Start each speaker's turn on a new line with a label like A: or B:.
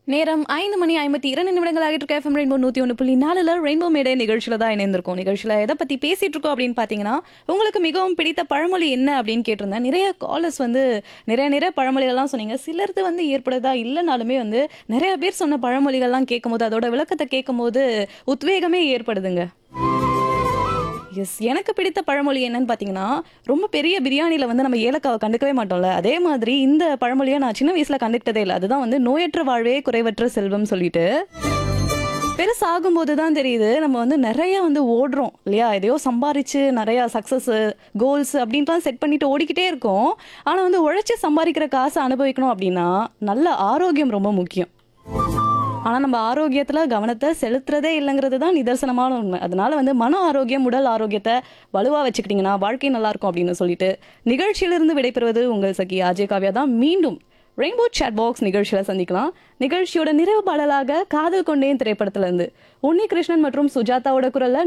A: நேரம் ஐந்து மணி ஐம்பத்தி இரண்டு நிமிடங்கள் ஆகிட்டு இருக்க எஃப்எம் ரெயின்போ நூற்றி ஒன்று புள்ளி நாலுல ரெயின்போ மேடே நிகழ்ச்சியில் தான் இணைந்திருக்கோம் நிகழ்ச்சியில் எதை பற்றி பேசிட்டு இருக்கோம் அப்படின்னு பார்த்தீங்கன்னா உங்களுக்கு மிகவும் பிடித்த பழமொழி என்ன அப்படின்னு கேட்டிருந்தேன் நிறைய காலர்ஸ் வந்து நிறைய நிறைய பழமொழிகள்லாம் சொன்னீங்க சிலருக்கு வந்து ஏற்படுதா இல்லைனாலுமே வந்து நிறைய பேர் சொன்ன பழமொழிகள்லாம் கேட்கும்போது அதோட விளக்கத்தை கேட்கும்போது உத்வேகமே ஏற்படுதுங்க எஸ் எனக்கு பிடித்த பழமொழி என்னன்னு பார்த்தீங்கன்னா ரொம்ப பெரிய பிரியாணியில் வந்து நம்ம ஏலக்காவை கண்டுக்கவே மாட்டோம்ல அதே மாதிரி இந்த பழமொழியை நான் சின்ன வயசில் கண்டுக்கிட்டதே இல்லை அதுதான் வந்து நோயற்ற வாழ்வே குறைவற்ற செல்வம் சொல்லிட்டு பெருசாகும்போது தான் தெரியுது நம்ம வந்து நிறைய வந்து ஓடுறோம் இல்லையா எதையோ சம்பாரிச்சு நிறைய சக்ஸஸ் கோல்ஸ் அப்படின்ட்டுலாம் செட் பண்ணிட்டு ஓடிக்கிட்டே இருக்கோம் ஆனால் வந்து உழைச்சி சம்பாதிக்கிற காசை அனுபவிக்கணும் அப்படின்னா நல்ல ஆரோக்கியம் ரொம்ப முக்கியம் ஆனால் நம்ம ஆரோக்கியத்தில் கவனத்தை செலுத்துறதே இல்லைங்கிறது தான் நிதர்சனமான உண்மை அதனால வந்து மன ஆரோக்கியம் உடல் ஆரோக்கியத்தை வலுவாக வச்சுக்கிட்டிங்கன்னா வாழ்க்கை நல்லா இருக்கும் அப்படின்னு சொல்லிட்டு நிகழ்ச்சியிலிருந்து விடைபெறுவது உங்கள் சகி அஜய் காவ்யா தான் மீண்டும் ரெயின்போ சேட் பாக்ஸ் நிகழ்ச்சியில் சந்திக்கலாம் நிகழ்ச்சியோட நிறைவு பாடலாக காதல் கொண்டேன் திரைப்படத்துல இருந்து உன்னி கிருஷ்ணன் மற்றும் சுஜாதாவோட குரல்ல